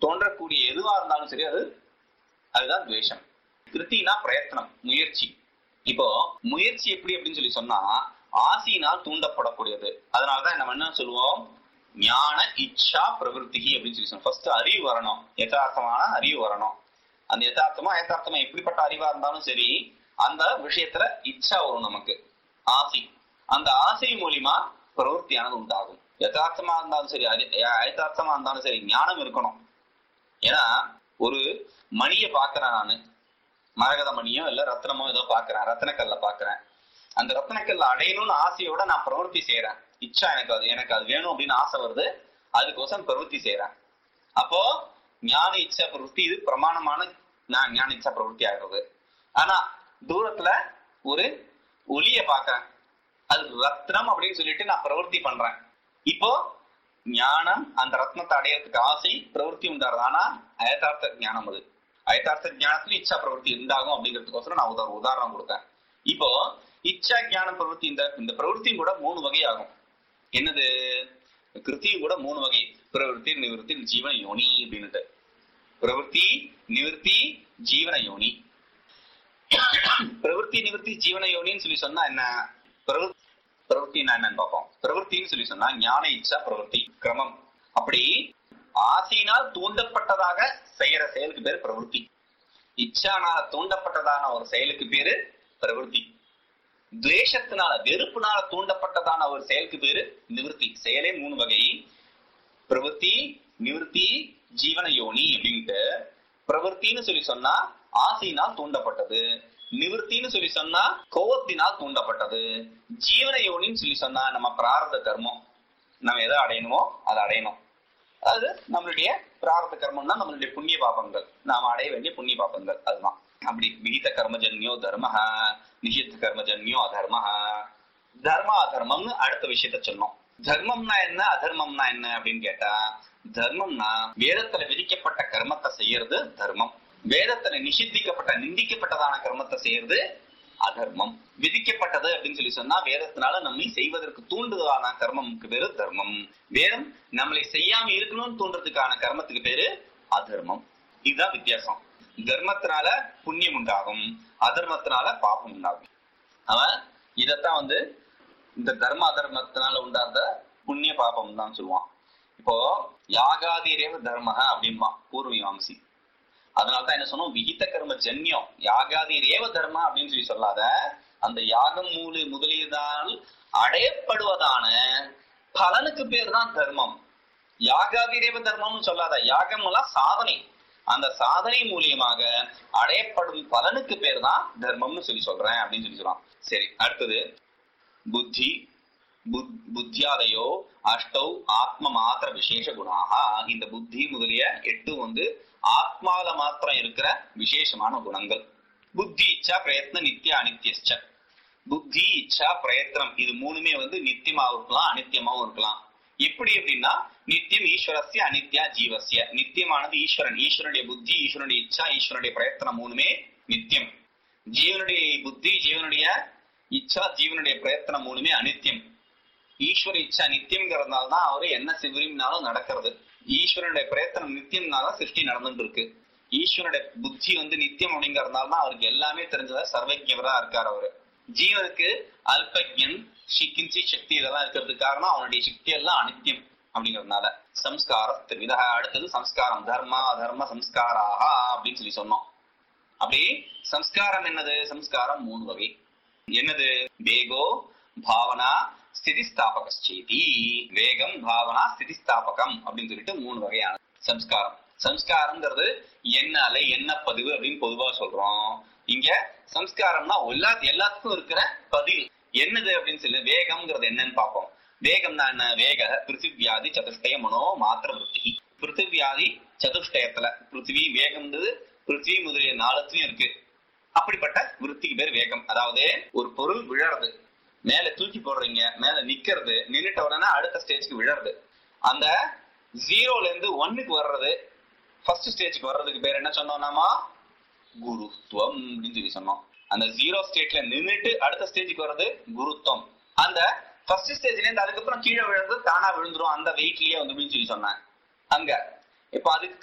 தோன்றக்கூடிய எதுவா இருந்தாலும் சரி அது அதுதான் துவேஷம் கிருத்தினா பிரயத்தனம் முயற்சி இப்போ முயற்சி எப்படி அப்படின்னு சொல்லி சொன்னா ஆசையினால் தூண்டப்படக்கூடியது அதனாலதான் நம்ம என்ன சொல்லுவோம் ஞான இச்சா பிரவருத்தி அப்படின்னு சொல்லி சொல்லுவோம் ஃபர்ஸ்ட் அறிவு வரணும் யதார்த்தமான அறிவு வரணும் அந்த யதார்த்தமா யதார்த்தமா எப்படிப்பட்ட அறிவா இருந்தாலும் சரி அந்த விஷயத்துல இச்சா வரும் நமக்கு ஆசை அந்த ஆசை மூலியமா பிரவருத்தியானது உண்டாகும் யதார்த்தமா இருந்தாலும் சரி அரி- யதார்த்தமா இருந்தாலும் சரி ஞானம் இருக்கணும் ஏன்னா ஒரு மணியை பாக்குறேன் நானு மரகத மணியோ இல்ல ரத்னமோ ஏதோ பாக்குறேன் ரத்னக்கல்ல பாக்குறேன் அந்த ரத்னக்கல்ல அடையணும்னு ஆசையோட நான் பிரவருத்தி செய்யறேன் இச்சா எனக்கு அது எனக்கு அது வேணும் அப்படின்னு ஆசை வருது அதுக்கோசரம் பிரவருத்தி செய்யறேன் அப்போ ஞான இச்சா பிரவருத்தி இது பிரமாணமான நான் ஞான இச்சா பிரவருத்தி ஆகிறது ஆனா தூரத்துல ஒரு ஒளிய பாக்குறேன் அது ரத்னம் அப்படின்னு சொல்லிட்டு நான் பிரவருத்தி பண்றேன் இப்போ ஞானம் அந்த ரத்னத்தை அடையறதுக்கு ஆசை பிரவருத்தி உண்டாருது ஆனா அயதார்த்த ஞானம் அது அயதார்த்த ஞானத்துல இச்சா பிரவருத்தி உண்டாகும் அப்படிங்கிறதுக்கோசரம் நான் உதாரணம் உதாரணம் கொடுத்தேன் இப்போ இச்சா ஞான பிரவருத்தி இந்த இந்த பிரவருத்தியும் கூட மூணு வகை ஆகும் என்னது கிருத்தியும் கூட மூணு வகை பிரவருத்தி நிவர்த்தி ஜீவன யோனி அப்படின்னுட்டு பிரவருத்தி நிவர்த்தி ஜீவன யோனி பிரவருத்தி நிவர்த்தி ஜீவன யோனின்னு சொல்லி சொன்னா என்ன பிரவருத்தி பிரவருத்தினா என்னன்னு பார்ப்போம் பிரவருத்தின்னு சொல்லி சொன்னா ஞான இச்சா பிரவருத்தி கிரமம் அப்படி ஆசையினால் தூண்டப்பட்டதாக செய்யற செயலுக்கு பேரு பிரவருத்தி இச்சானால தூண்டப்பட்டதான ஒரு செயலுக்கு பேரு பிரவருத்தி துவேஷத்தினால வெறுப்புனால தூண்டப்பட்டதான ஒரு செயலுக்கு பேரு நிவர்த்தி செயலே மூணு வகை பிரவருத்தி நிவர்த்தி ஜீவன யோனி அப்படின்ட்டு பிரவருத்தின்னு சொல்லி சொன்னா ஆசையினால் தூண்டப்பட்டது நிவர்த்தின்னு சொல்லி சொன்னா கோவத்தினால் தூண்டப்பட்டது ஜீவன யோனின்னு சொல்லி சொன்னா நம்ம பிராரத கர்மம் நம்ம எதை அடையணுமோ அதை அடையணும் அதாவது நம்மளுடைய பிராரத கர்மம்னா நம்மளுடைய புண்ணிய பாபங்கள் நாம அடைய வேண்டிய புண்ணிய பாபங்கள் அதுதான் அப்படி விகித கர்மஜன்யோ தர்மஹ நிஷித்த கர்மஜன்யோ அதர்மஹ தர்ம அதர்மம்னு அடுத்த விஷயத்த சொன்னோம் தர்மம்னா என்ன அதர்மம்னா என்ன அப்படின்னு கேட்டா தர்மம்னா வேதத்துல விதிக்கப்பட்ட கர்மத்தை செய்யறது தர்மம் வேதத்துல நிஷித்திக்கப்பட்ட நிந்திக்கப்பட்டதான கர்மத்தை செய்யறது அதர்மம் விதிக்கப்பட்டது அப்படின்னு சொல்லி சொன்னா வேதத்தினால நம்மை செய்வதற்கு தூண்டுதலான கர்மம்க்கு பேரு தர்மம் வேதம் நம்மளை செய்யாம இருக்கணும்னு தூண்டுறதுக்கான கர்மத்துக்கு பேரு அதர்மம் இதுதான் வித்தியாசம் தர்மத்தினால புண்ணியம் உண்டாகும் அதர்மத்தினால பாபம் உண்டாகும் அவன் இதத்தான் வந்து இந்த தர்ம அதர்மத்தினால உண்டாத புண்ணிய பாபம் தான் சொல்லுவான் இப்போ யாகாதிரேவ தர்மஹ அப்படின்பா பூர்வ மீமாம்சி அதனாலதான் என்ன சொன்னோம் விகித கர்ம ஜன்யம் யாகாதி ரேவ தர்மா அப்படின்னு சொல்லி சொல்லாத அந்த யாகம் மூலி முதலியதால் அடையப்படுவதான பலனுக்கு பேர் தான் தர்மம் யாகாதி ரேவ தர்மம்னு சொல்லாத யாகம் எல்லாம் சாதனை அந்த சாதனை மூலியமாக அடையப்படும் பலனுக்கு பேர் தான் தர்மம்னு சொல்லி சொல்றேன் அப்படின்னு சொல்லி சொல்றான் சரி அடுத்தது புத்தி புத்- புத்தியாதயோ அஷ்டௌ ஆத்ம மாத்திர விசேஷ குணாக இந்த புத்தி முதலிய எட்டு வந்து ஆத்மால மாத்திரம் இருக்கிற விசேஷமான குணங்கள் புத்தி இச்சா பிரயத்ன நித்திய அனித்தியச்ச புத்தி இச்சா பிரயத்னம் இது மூணுமே வந்து நித்தியமாவும் இருக்கலாம் அனித்தியமாவும் இருக்கலாம் எப்படி அப்படின்னா நித்தியம் ஈஸ்வரஸ்ய அனித்யா ஜீவஸ்ய நித்தியமானது ஈஸ்வரன் ஈஸ்வரனுடைய புத்தி ஈஸ்வரனுடைய இச்சா ஈஸ்வரனுடைய பிரயத்தனம் மூணுமே நித்தியம் ஜீவனுடைய புத்தி ஜீவனுடைய இச்சா ஜீவனுடைய பிரயத்தனம் மூணுமே அனித்தியம் ஈஸ்வர இச்சா நித்தியம்ங்கிறதுனால தான் அவரு என்ன விரும்பினாலும் நடக்கிறது ஈஸ்வரனுடைய பிரயத்தனம் நித்தியம்னால தான் சிருஷ்டி நடந்துட்டு இருக்கு ஈஸ்வரனுடைய புத்தி வந்து நித்தியம் அப்படிங்கறதுனால தான் அவருக்கு எல்லாமே தெரிஞ்சதா சர்வஜவரா இருக்காரு அவரு ஜீவனுக்கு அல்பஜன் கிஞ்சி சக்தி இதெல்லாம் இருக்கிறதுக்கு காரணம் அவனுடைய சக்தி எல்லாம் அனித்தியம் அப்படிங்கறதுனால சம்ஸ்காரம் திருவிதா அடுத்தது சம்ஸ்காரம் தர்மா அதர்ம சம்ஸ்காராக அப்படின்னு சொல்லி சொன்னோம் அப்படி சம்ஸ்காரம் என்னது சம்ஸ்காரம் மூணு வகை என்னது வேகோ பாவனா ஸ்திதிஸ்தாபகச்சேதி வேகம் பாவனா ஸ்திதிஸ்தாபகம் அப்படின்னு சொல்லிட்டு மூணு வகையான சம்ஸ்காரம் சம்ஸ்காரம்ங்கிறது என்ன அலை என்ன பதிவு அப்படின்னு பொதுவா சொல்றோம் இங்க சம்ஸ்காரம்னா எல்லா எல்லாத்துக்கும் இருக்கிற பதில் என்னது அப்படின்னு சொல்லி வேகம்ங்கிறது என்னன்னு பார்ப்போம் வேகம்னா என்ன வேக பிருத்திவியாதி சதுஷ்டய மனோ மாத்திர விருத்தி பிருத்திவியாதி சதுஷ்டயத்துல பிருத்திவி வேகம்ன்றது பிருத்திவி முதலிய நாளத்துலயும் இருக்கு அப்படிப்பட்ட விருத்திக்கு பேர் வேகம் அதாவது ஒரு பொருள் விழறது மேல தூக்கி போடுறீங்க மேல நிக்கிறது நின்னுட்ட உடனே அடுத்த ஸ்டேஜ்க்கு விழறது அந்த ஜீரோல இருந்து ஒன்னுக்கு வர்றது ஃபர்ஸ்ட் ஸ்டேஜ்க்கு வர்றதுக்கு பேர் என்ன சொன்னோம் நாம குருத்துவம் அப்படின்னு சொல்லி சொன்னோம் அந்த ஜீரோ ஸ்டேட்ல நின்னுட்டு அடுத்த ஸ்டேஜ்க்கு வர்றது குருத்துவம் அந்த ஃபர்ஸ்ட் ஸ்டேஜ்ல இருந்து அதுக்கப்புறம் கீழே விழுறது தானா விழுந்துரும் அந்த வெயிட்லயே வந்து அப்படின்னு சொல்லி சொன்னேன் அங்க இப்ப அதுக்கு